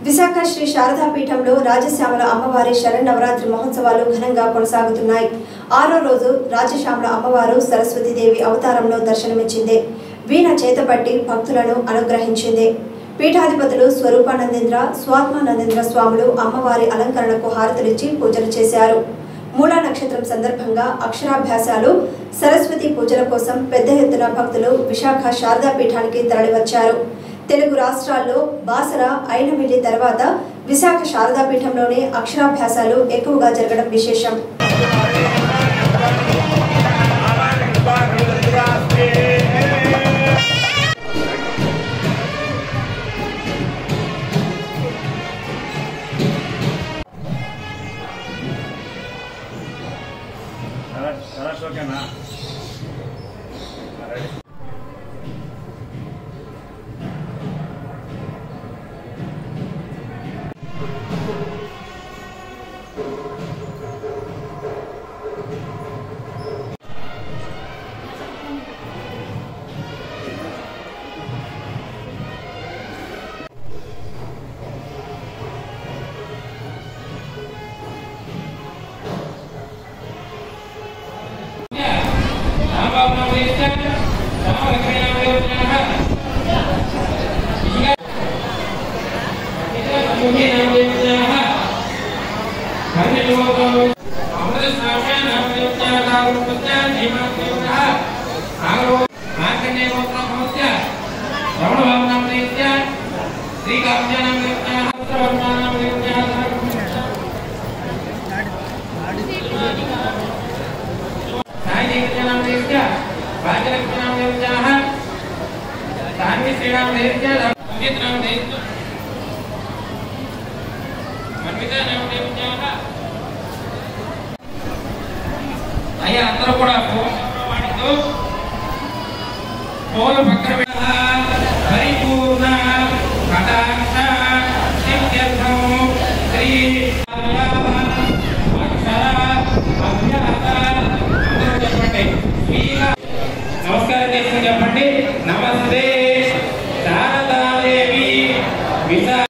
విశాఖ శ్రీ శారదా పీఠంలో రాజశ్యామల అమ్మవారి శరణవరాత్రి మహోత్సవాలు ఘనంగా కొనసాగుతున్నాయి ఆరో రోజు రాజశ్యామల అమ్మవారు సరస్వతీదేవి అవతారంలో దర్శనమిచ్చింది వీణ చేతపట్టి భక్తులను అనుగ్రహించింది పీఠాధిపతులు స్వరూపానందేంద్ర స్వాత్మానందేంద్ర స్వాములు అమ్మవారి అలంకరణకు హారతులిచ్చి పూజలు చేశారు మూలా నక్షత్రం సందర్భంగా అక్షరాభ్యాసాలు సరస్వతి పూజల కోసం పెద్ద ఎత్తున భక్తులు విశాఖ శారదా పీఠానికి తరలివచ్చారు తెలుగు రాష్ట్రాల్లో బాసర అయినమిల్లి తర్వాత విశాఖ శారదా పీఠంలోనే అక్షరాభ్యాసాలు ఎక్కువగా జరగడం విశేషం కలర్స్ ఓకేనా రెడీ అయ్యా అందరూ కూడా వాటితో పూల పక్కన పరిపూర్ణ కటాక్ష సిద్ధ్యర్థం శ్రీ